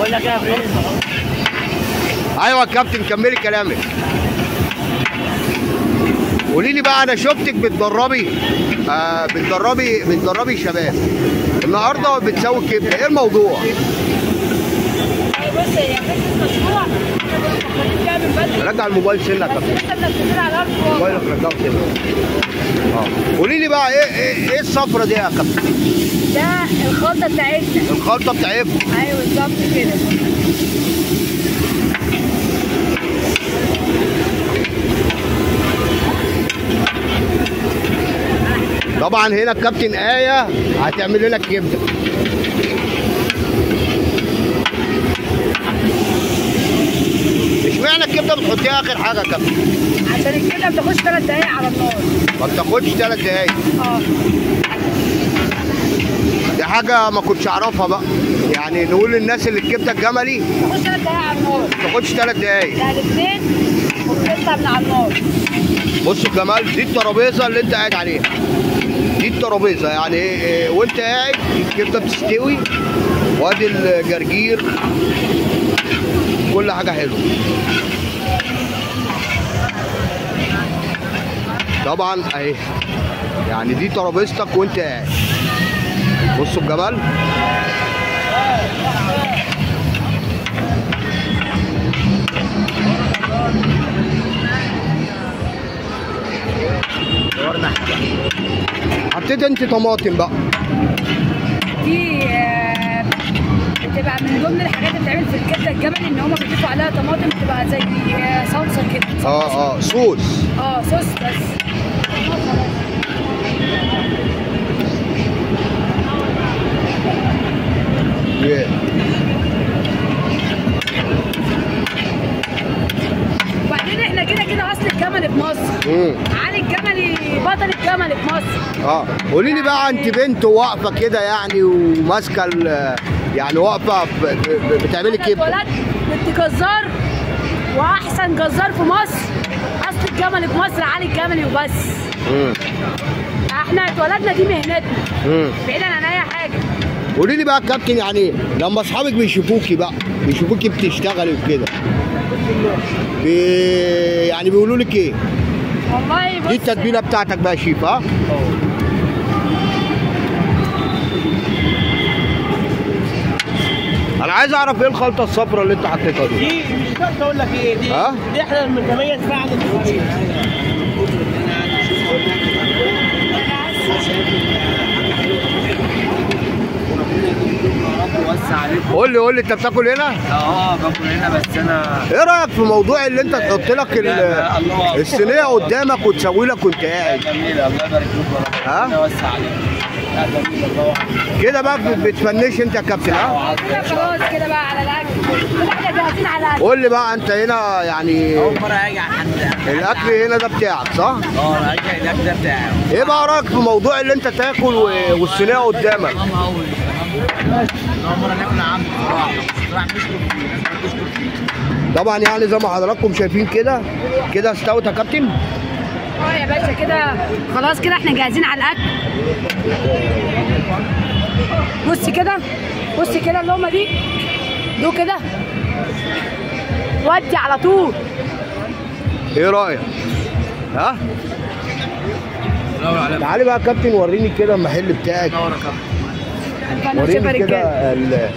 بقول لك يا فريد ايوه يا كابتن كملي كلامك قولي لي بقى انا شفتك بتدربي آه بتدربي بتدربي شباب النهارده بتسوي كبده ايه الموضوع؟ بص هي فكره مشروع احنا كنا مفكرين فيها من بدري رجع الموبايل سنه يا بس كابتن لسه منزلين على الارض والله. موبايلك رجعه سنه اه قولي لي بقى ايه ايه, إيه الصفرة دي يا كابتن؟ ده الخلطه بتاعتنا الخلطه بتاعتكم ايوه بالظبط كده طبعا هنا الكابتن آية هتعمل لنا الكبده اشمعنى الكبده بتحطيها اخر حاجه يا كابتن؟ عشان الكده بتاخدش ثلاث دقايق على النار ما بتاخدش ثلاث دقايق اه دي حاجه ما كنتش اعرفها بقى يعني نقول للناس اللي الكبده الجملي ما تاخدش ثلاث دقايق على النار ما تاخدش ثلاث دقايق لا الاثنين وبتطلع من على النار بصوا جمال دي الترابيزه اللي انت قاعد عليها دي الترابيزه يعني إيه إيه وانت قاعد الكبده بتستوي وادي الجرجير كل حاجه حلوه طبعا اهي يعني دي ترابيزتك وانت قاعد بصوا الجمال حطيت انت طماطم بقى دي آه، بتبقى من ضمن الحاجات اللي بتتعمل في الكبده الجملي ان هم بيضيفوا عليها طماطم بتبقى زي آه، صلصه كده اه اه صوص اه صوص بس yeah. وبعدين احنا كده كده اصل الجمل في مصر مم. علي الجملي بطل الجمل في مصر اه قولي لي بقى انت بنت واقفه كده يعني وماسكه ال- يعني واقفه ب- ب- بتعملي انا كبده اتولدت بنت جزار واحسن جزار في مصر اصل الجمل في مصر علي الجملي وبس مم. احنا اتولدنا دي مهنتنا مم. بعيدا عن اي حاجه قولي لي بقى يا كابتن يعني لما اصحابك بيشوفوكي بقى بيشوفوكي بتشتغلي وكده بي... يعني بيقولوا لك ايه؟ والله بص دي التتبيله بتاعتك بقى يا شيف ها؟ انا عايز اعرف ايه الخلطه الصفراء اللي انت حطيتها دي دي مش شرط اقول لك ايه دي ها؟ دي احنا المتميز فيها عن الفريق وسع عليكم قول لي قول لي انت بتاكل هنا؟ اه باكل هنا بس انا ايه رايك في موضوع اللي انت تحط لك ال- لا، الله أكبر. الصينيه قدامك وتسوي لك وانت قاعد جميلة الله يبارك فيك ها؟ ربنا يوسع عليكم لا جميلة طبعا كده بقى بت- بتفنش انت يا كابتن ها كده خلاص كده بقى على الاكل كده احنا جاهزين على الاكل قول لي بقى انت هنا يعني أول مرة أجي على حد الاكل هنا ده بتاعك صح؟ اه أنا أجي الأكل ده بتاعي ايه بقى رايك في موضوع اللي انت تاكل و- والصينيه قدامك؟ تمام أوي أول مرة ناكل عم بصراحة بصراحة نشكر فيه لازم نشكر فيه طبعا يعني زي ما حضراتكم شايفين كده كده استوت يا كابتن اه يا باشا كده خلاص كده احنا جاهزين على الاكل بصي كده بصي كده اللقمه دي دو كده ودي على طول ايه رايك؟ ها؟ تعالي بقى يا كابتن وريني كده المحل بتاعك انا شايفه وريني كده رجاله ال...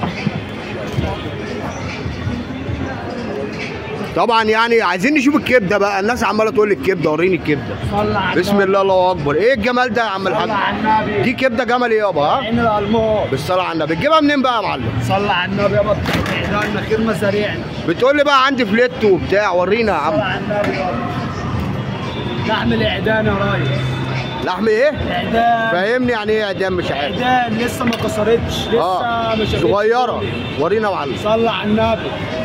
طبعا يعني عايزين نشوف الكبده بقى الناس عماله تقول لي الكبده وريني الكبده صلى على بسم الله الله اكبر ايه الجمال ده يا عم الحاج النبي دي كبده جمل يابا ها عين الألماس بالصلاه على النبي بتجيبها منين بقى يا معلم صلى على النبي يا بطل احنا خير مزاريعنا بتقول لي بقى عندي فليت وبتاع ورينا يا صلى عم على النبي يا لحم الإعدان يا ريس لحم ايه إعدان فاهمني يعني ايه اعدام مش عارف إعدان لسه ما كسرتش لسه اه مش صغيره ورينا يا معلم صلى على النبي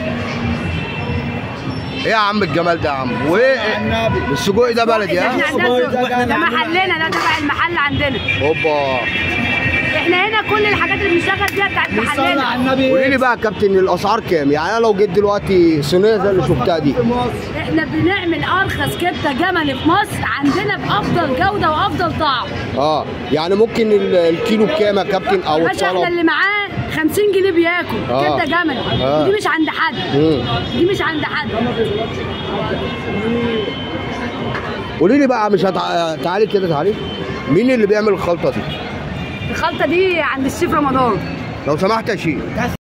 ايه يا عم الجمال ده يا عم صلى وايه على النبي السجق ده بلدي احنا ها عندنا ده محلنا ده تبع المحل عندنا هوبا احنا هنا كل الحاجات اللي بنشتغل فيها بتاعت صلى على محلنا النبي قولي لي بقى يا كابتن الاسعار كام يعني انا لو جيت دلوقتي صينيه زي اللي شفتها دي في مصر احنا بنعمل ارخص كبده جمل في مصر عندنا بافضل جوده وافضل طعم اه يعني ممكن ال- الكيلو بكام يا كابتن او يا باشا احنا الطلب اللي معاه 50 جنيه بياكل آه. كبده جمل آه. دي مش عند حد مم. دي مش عند حد قولي لي بقى مش هتع... تعالي كده تعالي مين اللي بيعمل الخلطه دي الخلطه دي عند الشيف رمضان لو سمحت يا شيخ